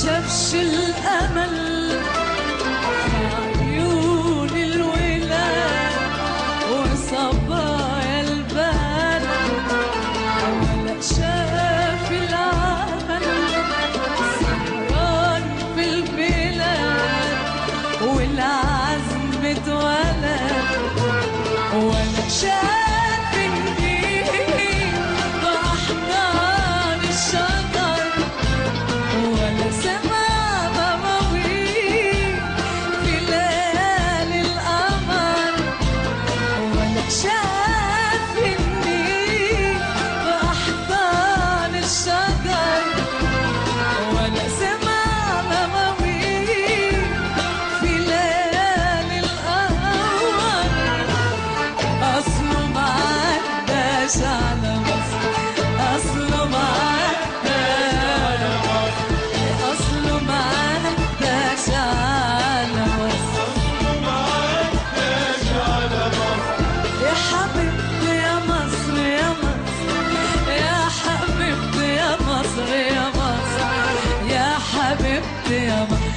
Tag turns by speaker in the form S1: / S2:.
S1: شافش الأمل في عيون الولاد وصبايا البال ولا شاف العمل سهران في البلاد والعزم اتولد ولا شاف النيل بأحضان الشجر ولا سمع مواويل في ليالي القمر ولا شاف النيل بأحضان الشجر ولا سمع مواويل في ليالي القمر أصله ما عداش على مصر أصله ما عداش أصله ما عداش على مصر يا حبيبتي يا مصر يا مصر يا حبيبتي يا مصر يا مصر يا حبيبتي يا مصر